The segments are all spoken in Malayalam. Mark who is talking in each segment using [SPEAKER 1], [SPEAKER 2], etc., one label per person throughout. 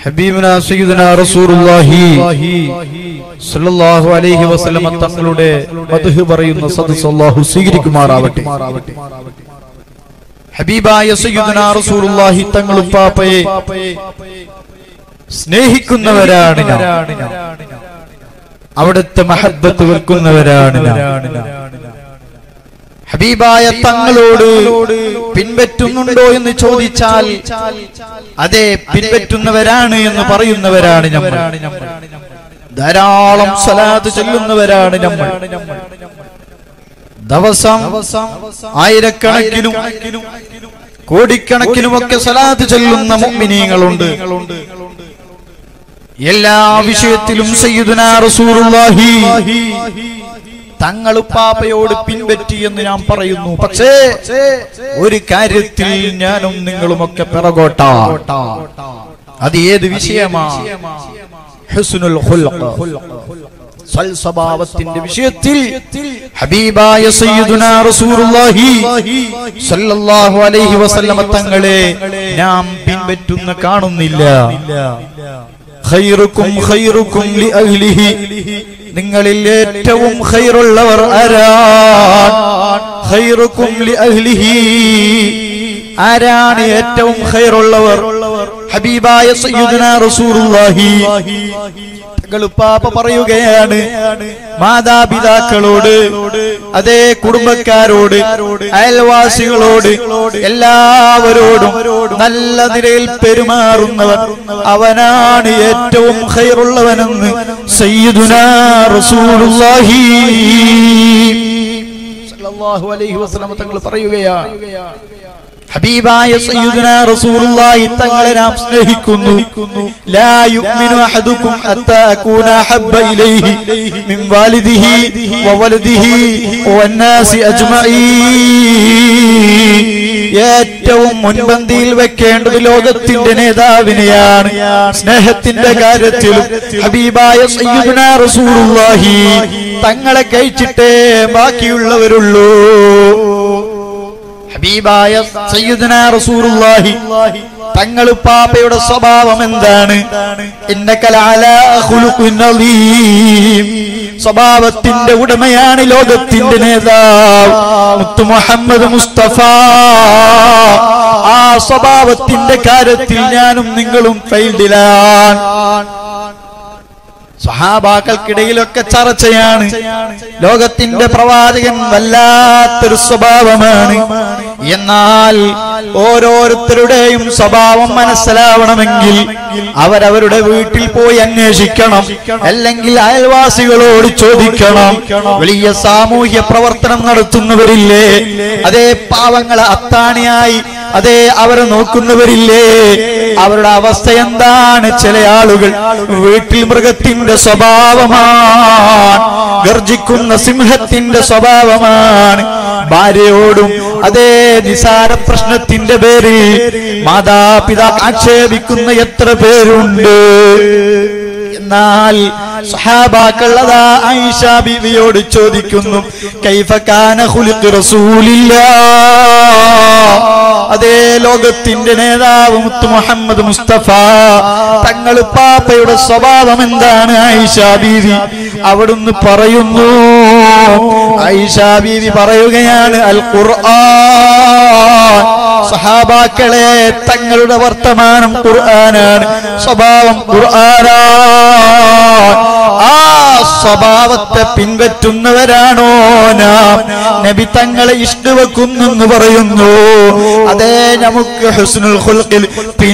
[SPEAKER 1] ഹബീബിന സയ്യിദുന റസൂലുള്ളാഹി സല്ലല്ലാഹു അലൈഹി വസല്ലമ തങ്ങളുടെ മദ്ഹ് പറയുന്ന സദസ് അല്ലാഹു സ്വീകരിക്കുമാറാവട്ടെ ഹബീബായ സയ്യിദുന റസൂലുള്ളാഹി തങ്ങളുപ്പാപ്പയെ സ്നേഹിക്കുന്നവരാണ് ഞാൻ അവിടുത്തെ മഹബത്ത് വെക്കുന്നവരാണ് ഞാൻ ഹബീബായ തങ്ങളോട് പിൻപറ്റുന്നുണ്ടോ എന്ന് ചോദിച്ചാൽ അതെ പിൻപറ്റുന്നവരാണ് എന്ന് പറയുന്നവരാണ് നമ്മൾ ധാരാളം സ്വലാത്ത് ചൊല്ലുന്നവരാണ് നമ്മൾ ദിവസം ആയിരക്കണക്കിനും കോടിക്കണക്കിനുമൊക്കെ സ്വലാത്ത് ചൊല്ലുന്ന മുഅ്മിനീങ്ങളുണ്ട് എല്ലാ വിഷയത്തിലും സയ്യിദുനാ റസൂലുള്ളാഹി തങ്ങളുപ്പാപ്പയോട് പിൻപറ്റി എന്ന് ഞാൻ പറയുന്നു പക്ഷേ ഒരു കാര്യത്തിൽ ഞാനും നിങ്ങളുമൊക്കെ പിറകോട്ട അത് ഏത് വിഷയമാ ഹുസ്നുൽ ഖുൽഖ് സൽസ്വഭാവത്തിന്റെ വിഷയത്തിൽ ഹബീബായ സയ്യിദുനാ റസൂലുള്ളാഹി സല്ലല്ലാഹു അലൈഹി വസല്ലമ തങ്ങളെ നാം പിൻപറ്റുന്ന കാണുന്നില്ല ഖൈറുക്കും ഖൈറുക്കും ലിഅഹ്ലിഹി നിങ്ങളിൽ ഏറ്റവും ഖൈറുള്ളവർ ആരാണ് ഖൈറുക്കും ലിഅഹ്ലിഹി ആരാണ് ഏറ്റവും ഖൈറുള്ളവർ ഹബീബായ സയ്യിദുനാ റസൂലുള്ളാഹി പാപ്പ പറയുകയാണ് മാതാപിതാക്കളോട് അതേ കുടുംബക്കാരോട് അയൽവാസികളോട് എല്ലാവരോടും നല്ല നിലയിൽ പെരുമാറുന്നവൻ അവനാണ് ഏറ്റവും ഖൈറുള്ളവനെന്ന് സയ്യിദുനാ റസൂലുള്ളാഹി സല്ലല്ലാഹു അലൈഹി വസല്ലം തങ്ങൾ പറയുകയാണ് ഹബീബായ സയ്യിദുനാ റസൂലുള്ളാഹി തങ്ങളെ നാം സ്നേഹിക്കുന്നു ലാ യുഅ്മിനു അഹദുക്കും ഹത്താ അകൂന ഹബ്ബ ഇലൈഹി മിൻ വാലിദിഹി വവലദിഹി വന്നാസി അജ്മഈൻ ഏറ്റവും മുൻപന്തിയിൽ വെക്കേണ്ടത് ലോകത്തിന്റെ നേതാവിനെയാണ് സ്നേഹത്തിന്റെ കാര്യത്തിലും ഹബീബായ സയ്യിദുനാ റസൂലുള്ളാഹി തങ്ങളെ കഴിച്ചിട്ടേ ബാക്കിയുള്ളവരുള്ളൂ ഹബീബായ സയ്യിദുനാ റസൂലുള്ളാഹി തങ്ങൾ പാപ്പയുടെ സ്വഭാവം എന്താണ് സ്വഭാവത്തിന്റെ ഉടമയാണ് ലോകത്തിന്റെ നേതാവ് മുത്തു മുഹമ്മദ് മുസ്തഫ ആ സ്വഭാവത്തിന്റെ കാര്യത്തിൽ ഞാനും നിങ്ങളും ഫെയിൽഡിലാണ് സഹാബാക്കൾക്കിടയിലൊക്കെ ചർച്ചയാണ് ലോകത്തിന്റെ പ്രവാചകൻ വല്ലാത്തൊരു സ്വഭാവമാണ് എന്നാൽ ഓരോരുത്തരുടെയും സ്വഭാവം മനസ്സിലാവണമെങ്കിൽ അവരവരുടെ വീട്ടിൽ പോയി അന്വേഷിക്കണം അല്ലെങ്കിൽ അയൽവാസികളോട് ചോദിക്കണം വലിയ സാമൂഹ്യ പ്രവർത്തനം നടത്തുന്നവരില്ലേ അതേ പാവങ്ങളെ അത്താണിയായി അതേ അവരെ നോക്കുന്നവരില്ലേ അവരുടെ അവസ്ഥ എന്താണ് ചില ആളുകൾ വീട്ടിൽ മൃഗത്തിന്റെ സ്വഭാവമാണ് ഗർജിക്കുന്ന സിംഹത്തിന്റെ സ്വഭാവമാണ് ഭാര്യയോടും അതേ നിസാര പ്രശ്നത്തിന്റെ പേരിൽ മാതാപിതാ ആക്ഷേപിക്കുന്ന എത്ര പേരുണ്ട് എന്നാൽ സഹാബാക്കൾ അതാ ഐഷ ബീവിയോട് ചോദിക്കുന്നു കൈഫക്കാന ഖുലുഖ് റസൂലില്ലാ അതേ ലോകത്തിന്റെ നേതാവ് മുത്ത് മുഹമ്മദ് മുസ്തഫ തങ്ങൾ പാപ്പയുടെ സ്വഭാവം എന്താണ് ഐഷ ബീവി അവിടുന്ന് പറയുന്നു ഐഷ ബീവി പറയുകയാണ് അൽ ഖുർആൻ സഹാബാക്കളെ തങ്ങളുടെ വർത്തമാനം ഖുർആനാണ് സ്വഭാവം ഖുർആനാണ് ആ സ്വഭാവത്തെ പിൻപറ്റുന്നവരാണോ നാം നബി തങ്ങളെ ഇഷ്ടവെക്കുന്നെന്ന് പറയുന്നു അതേ നമുക്ക് ഹുസ്നുൽ ഖുൽഖിൽ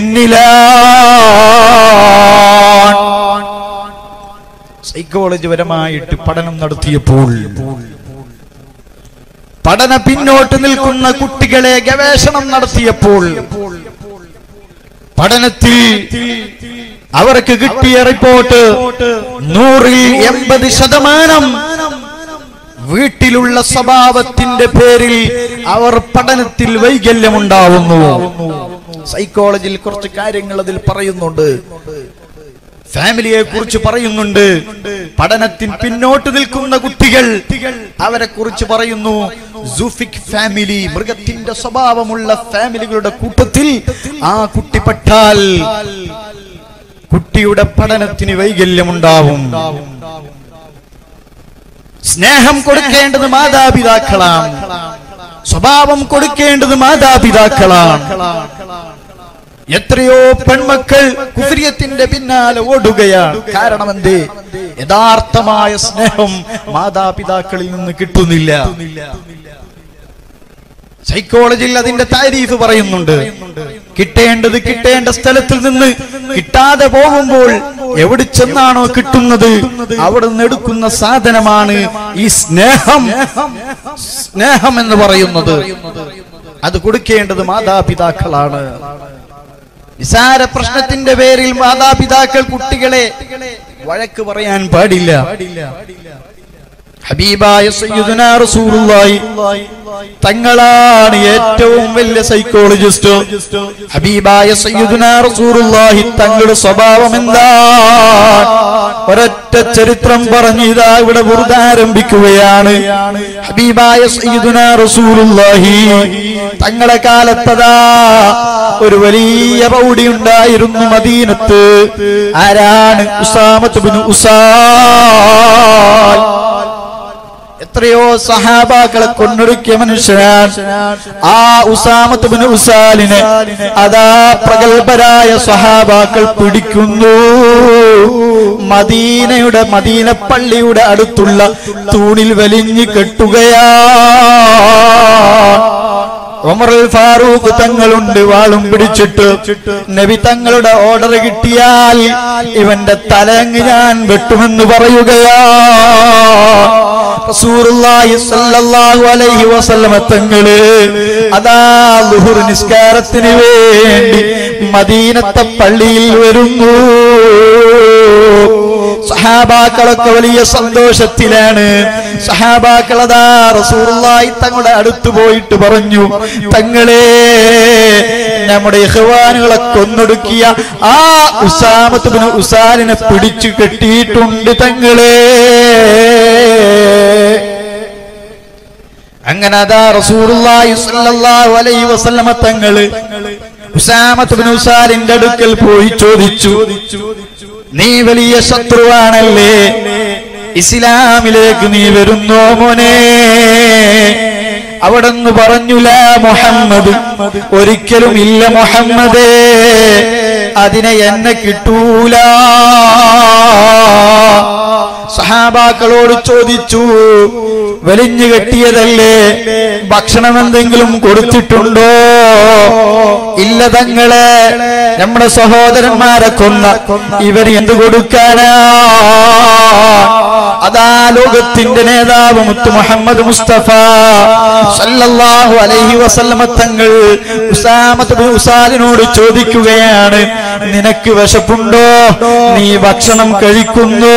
[SPEAKER 1] പിന്നിലാണ് സൈക്കോളജി പരമായിട്ട് പഠനം നടത്തിയപ്പോൾ പഠന പിന്നോട്ട് നിൽക്കുന്ന കുട്ടികളെ ഗവേഷണം നടത്തിയപ്പോൾ പഠനത്തിൽ അവർക്ക് കിട്ടിയ റിപ്പോർട്ട് നൂറിൽ എൺപത് ശതമാനം വീട്ടിലുള്ള സ്വഭാവത്തിന്റെ പേരിൽ അവർ പഠനത്തിൽ വൈകല്യമുണ്ടാവുന്നു സൈക്കോളജിയിൽ കുറച്ച് കാര്യങ്ങൾ അതിൽ പറയുന്നുണ്ട് ഫാമിലിയെ കുറിച്ച് പറയുന്നുണ്ട് പഠനത്തിൽ പിന്നോട്ട് നിൽക്കുന്ന കുട്ടികൾ അവരെ കുറിച്ച് പറയുന്നു സൂഫിക് ഫാമിലി മൃഗത്തിന്റെ സ്വഭാവമുള്ള ഫാമിലികളുടെ കൂട്ടത്തിൽ ആ കുട്ടി പെട്ടാൽ കുട്ടിയുടെ പഠനത്തിന് വൈകല്യമുണ്ടാവും സ്നേഹം കൊടുക്കേണ്ടത് മാതാപിതാക്കളാണ് സ്വഭാവം കൊടുക്കേണ്ടത് മാതാപിതാക്കളാണ് എത്രയോ പെൺമക്കൾ കുഫരിയത്തിന്റെ പിന്നാലെ ഓടുകയാണ് കാരണം എന്തേ യഥാർത്ഥമായ സ്നേഹം മാതാപിതാക്കളിൽ നിന്ന് കിട്ടുന്നില്ല സൈക്കോളജിയിൽ അതിന്റെ താരീഫ് പറയുന്നുണ്ട് കിട്ടേണ്ടത് കിട്ടേണ്ട സ്ഥലത്തിൽ നിന്ന് കിട്ടാതെ പോകുമ്പോൾ എവിടെ ചെന്നാണോ കിട്ടുന്നത് അവിടെ നിന്ന് എടുക്കുന്ന സാധനമാണ് ഈ സ്നേഹം സ്നേഹം എന്ന് പറയുന്നത് അത് കൊടുക്കേണ്ടത് മാതാപിതാക്കളാണ് നിസാര പ്രശ്നത്തിന്റെ പേരിൽ മാതാപിതാക്കൾ കുട്ടികളെ വഴക്ക് പറയാൻ പാടില്ല ഹബീബായ സയ്യിദുന റസൂലുള്ളാഹി തങ്ങളാണ് ഏറ്റവും വലിയ സൈക്കോളജിസ്റ്റ് ഹബീബായ സയ്യിദുന റസൂലുള്ളാഹി തങ്ങളുടെ സ്വഭാവം എന്താ ഒരൊറ്റ ചരിത്രം പറഞ്ഞ് ഇതാ ഇവിടെ വെറുതെ ആരംഭിക്കുകയാണ് ഹബീബായ സയ്യിദുന റസൂലുള്ളാഹി തങ്ങളെ കാലത്തതാ ഒരു വലിയ റൗഡി ഉണ്ടായിരുന്നു മദീനത്ത് ആരാണ് ഉസാമത്ത് ബിൻ ഉസാൽ എത്രയോ സഹാബാക്കളെ കൊന്നൊടുക്കിയ മനുഷ്യനാണ് ആ ഉസാമത്ത് ബിൻ ഉസാലിനെ അതാ പ്രഗത്ഭരായ സഹാബാക്കൾ പിടിക്കുന്നു മദീനയുടെ മദീന പള്ളിയുടെ അടുത്തുള്ള തൂണിൽ വലിഞ്ഞു കെട്ടുകയാ ഉമറുൽ ഫാറൂഖ് തങ്ങളുണ്ട് വാളും പിടിച്ചിട്ട് നബി തങ്ങളുടെ ഓർഡർ കിട്ടിയാൽ ഇവന്റെ തലങ്ങ് ഞാൻ വെട്ടുമെന്ന് പറയുകയാ റസൂലുള്ളാഹി സ്വല്ലല്ലാഹു അലൈഹി വസല്ലമ തങ്ങള് അതാ ളുഹുർ നിസ്കാരത്തിന് വേണ്ടി മദീനത്തെ പള്ളിയിൽ വരുന്നു സഹാബാക്കളൊക്കെ വലിയ സന്തോഷത്തിലാണ് സഹാബാക്കൾ അതാ റസൂറുള്ളായി തങ്ങളുടെ അടുത്ത് പോയിട്ട് പറഞ്ഞു തങ്ങളെ നമ്മുടെ ഇഹ്വാനുകളെ കൊന്നൊടുക്കിയ ആ ഉസാമത്ത് ബിൻ ഉസാലിനെ പിടിച്ചു കെട്ടിയിട്ടുണ്ട് തങ്ങളെ അങ്ങനെ അതാ റസൂലുള്ളാഹി സ്വല്ലല്ലാഹു അലൈഹി വസല്ലമ തങ്ങള് ഉസാമത്ത് ബിൻ ഉസാലിന്റെ അടുക്കൽ പോയി ചോദിച്ചു നീ വലിയ ശത്രുവാണല്ലേ ഇസ്ലാമിലേക്ക് നീ വരുന്നോ മോനെ അവിടെന്ന് പറഞ്ഞുല മുഹമ്മദ് ഒരിക്കലും ഇല്ല മുഹമ്മദേ അതിനെ എന്നെ കിട്ടൂല സഹാബാക്കളോട് ചോദിച്ചു വലിഞ്ഞു കെട്ടിയതല്ലേ ഭക്ഷണം എന്തെങ്കിലും കൊടുത്തിട്ടുണ്ടോ ഇല്ല തങ്ങളെ നമ്മുടെ സഹോദരന്മാരെ കൊന്ന ഇവർ എന്ത് കൊടുക്കാനാ അതാ ലോകത്തിന്റെ നേതാവ് മുത്തു മുഹമ്മദ് മുസ്തഫ സല്ലല്ലാഹു അലൈഹി വസല്ലമ തങ്ങൾ ഉസാമത്ത് ബിൻ ഉസാലിനോട് ചോദിക്കുകയാണ് നിനക്ക് വിശപ്പുണ്ടോ നീ ഭക്ഷണം കഴിക്കുന്നോ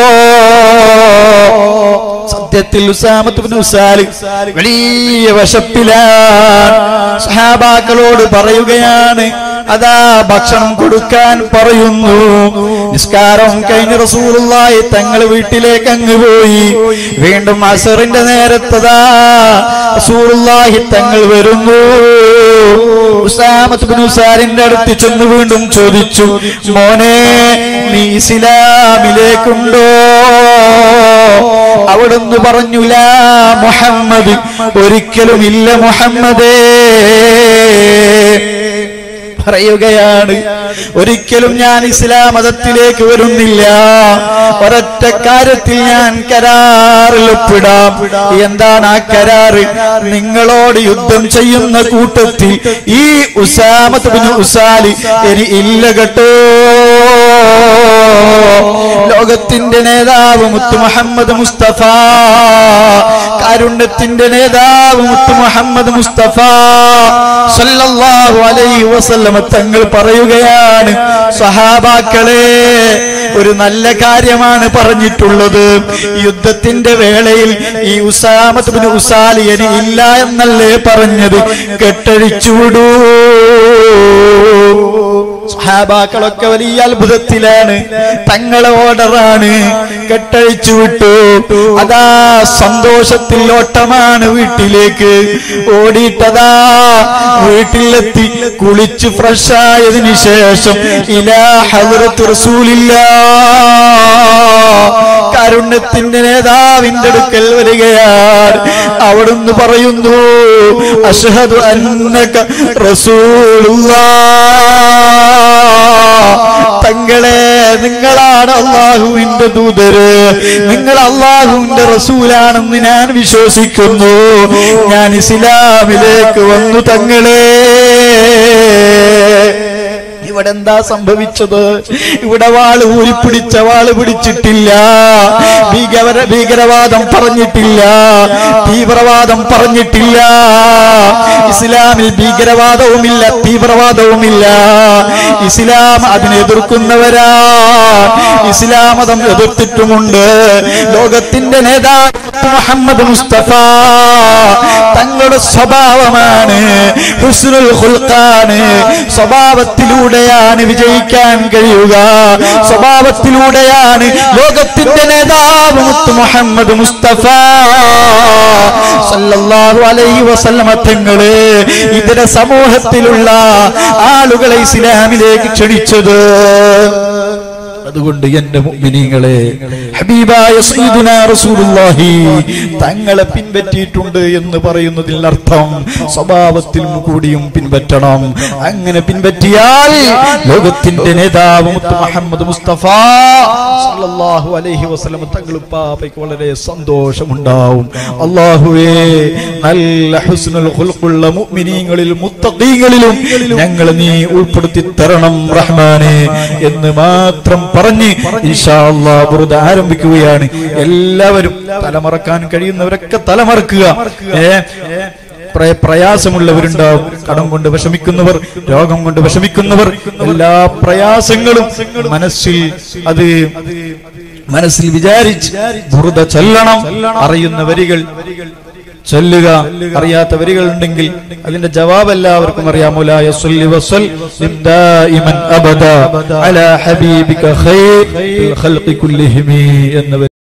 [SPEAKER 1] സത്യത്തിൽ ഉസാമത്ത് ബിൻ ഉസാല് വലിയ വിശപ്പിലാണ് സഹാബാക്കളോട് പറയുകയാണ് അതാ ഭക്ഷണം കൊടുക്കാൻ പറയുന്നു നിസ്കാരം കഴിഞ്ഞ റസൂലുള്ളാഹി തങ്ങൾ വീട്ടിലേക്ക് അങ്ങ് പോയി വീണ്ടും അസറിന്റെ നേരത്തതാ റസൂലുള്ളാഹി തങ്ങൾ വരുന്നു ഉസാമത്ത് ബിൻ ഉസാലിന്റെ അടുത്ത് ചെന്ന് വീണ്ടും ചോദിച്ചു മോനെ നീ ഇസ്ലാമിലേക്കുണ്ടോ അവിടുന്ന് പറഞ്ഞുല മുഹമ്മദ് ഒരിക്കലും ഇല്ല മുഹമ്മദേ പറയുകയാണ് ഒരിക്കലും ഞാൻ ഇസ്ലാം മതത്തിലേക്ക് വരുന്നില്ല ഒരൊറ്റ കാര്യത്തിൽ ഞാൻ കരാറിൽ ഒപ്പിടാം എന്താണ് ആ കരാറ് നിങ്ങളോട് യുദ്ധം ചെയ്യുന്ന കൂട്ടത്തിൽ ഈ ഉസാമത്ത് ബിൻ ഉസാലി ഇനി ഇല്ല കേട്ടോ ലോകത്തിന്റെ നേതാവ് മുത്തു മുഹമ്മദ് മുസ്തഫ കാരുണ്യത്തിന്റെ നേതാവ് മുത്തു മുഹമ്മദ് മുസ്തഫ സല്ലല്ലാഹു അലൈഹി വസല്ലമ തങ്ങൾ പറയുകയാണ് സഹാബാക്കളെ ഒരു നല്ല കാര്യമാണ് പറഞ്ഞിട്ടുള്ളത് യുദ്ധത്തിന്റെ വേളയിൽ ഈ ഉസാമത്ത് ബിൻ ഉസാലിയന് ഇല്ല എന്നല്ലേ പറഞ്ഞത് കെട്ടഴിച്ചുവിടൂ സഹാബാക്കളൊക്കെ വലിയ അത്ഭുതത്തിലാണ് തങ്ങളെ ഓർഡറാണ് കെട്ടഴിച്ചു വിട്ടു അതാ സന്തോഷത്തിൽ ഓട്ടമാണ് വീട്ടിലേക്ക് ഓടിയിട്ടതാ വീട്ടിലെത്തി കുളിച്ച് ഫ്രഷായതിനു ശേഷം ഇലാ ഹദ്റത്ത് റസൂലില്ല കാരുണ്യത്തിന്റെ നേതാവിന്റെ അടുക്കൽ വരികയാണ് അവിടുന്ന് പറയുന്നു അഷ്ഹദു അന്നക റസൂലുള്ളാ തങ്ങളെ നിങ്ങളാണ് അള്ളാഹുവിന്റെ ദൂതര് നിങ്ങൾ അള്ളാഹുവിന്റെ റസൂലാണെന്ന് ഞാൻ വിശ്വസിക്കുന്നു ഞാൻ ഇസ്ലാമിലേക്ക് വന്നു തങ്ങളെ ഇവിടെ എന്താ സംഭവിച്ചത് ഇവിടെ വാള് ഊരിപ്പിടിച്ച വാള് പിടിച്ചിട്ടില്ല ഭീകര ഭീകരവാദം പറഞ്ഞിട്ടില്ല തീവ്രവാദം പറഞ്ഞിട്ടില്ല ഇസ്ലാമിൽ ഭീകരവാദവുമില്ല തീവ്രവാദവുമില്ല ഇസ്ലാം അതിനെ എതിർക്കുന്നവരാ ഇസ്ലാം മതം എതിർത്തിട്ടുമുണ്ട് ലോകത്തിന്റെ നേതാവ് മുഹമ്മദ് മുസ്തഫ തങ്ങളുടെ സ്വഭാവമാണ് ഹുസ്നുൽ ഖുൽഖാണ് സ്വഭാവത്തിലൂടെയാണ് വിജയിക്കാൻ കഴിയുക സ്വഭാവത്തിലൂടെയാണ് ലോകത്തിന്റെ നേതാവ് മുത്ത് മുഹമ്മദ് മുസ്തഫ സല്ലല്ലാഹു അലൈഹി വസല്ലമ തങ്ങള് ഇതര സമൂഹത്തിലുള്ള ആളുകളെ ഇസ്ലാമിലേക്ക് ക്ഷണിച്ചത് അതുകൊണ്ട് എന്റെ മുഅ്മിനീങ്ങളെ ഹബീബായ സയ്യിദുനാ റസൂലുള്ളാഹി തങ്ങളെ പിൻപറ്റിയിട്ടുണ്ട് എന്ന് പറയുന്നതിൽ അർത്ഥം സ്വഭാവത്തിൽ കൂടിയും പിൻപറ്റണം അങ്ങനെ പിൻപറ്റിയാൽ ലോകത്തിന്റെ നേതാവ് മുത്ത് മുഹമ്മദ് മുസ്തഫ സല്ലല്ലാഹു അലൈഹി വസല്ലം തങ്ങൾ പാപ്പയ്ക്ക് വളരെ സന്തോഷമുണ്ടാവും അള്ളാഹുവേ നല്ല ഹുസ്നുൽ ഖുൽഖുള്ള മുഅ്മിനീങ്ങളിൽ മുത്തഖീങ്ങളിലും ഞങ്ങൾ നീ ഉൾപ്പെടുത്തി തരണം റഹ്മാനെ എന്ന് മാത്രം പറഞ്ഞ് ഇൻഷാ അല്ലാഹ് ബുറുദ ആരംഭിക്കുകയാണ് എല്ലാവരും തലമറക്കാൻ കഴിയുന്നവരൊക്കെ തലമറക്കുക ഏ പ്ര- പ്രയാസമുള്ളവരുണ്ടാവും കടം കൊണ്ട് വിഷമിക്കുന്നവർ രോഗം കൊണ്ട് വിഷമിക്കുന്നവർ എല്ലാ പ്രയാസങ്ങളും മനസ്സിൽ അത് മനസ്സിൽ വിചാരിച്ച് ബുറുദ ചൊല്ലണം അറിയുന്ന വരികൾ ചൊല്ലുക അറിയാത്ത വരികൾ ഉണ്ടെങ്കിൽ അതിന്റെ ജവാബ് എല്ലാവർക്കും അറിയാമോ അബദ അലാ ഹബീബിക ഖൈർ ഖൽഖി കുല്ലിഹിമി എന്ന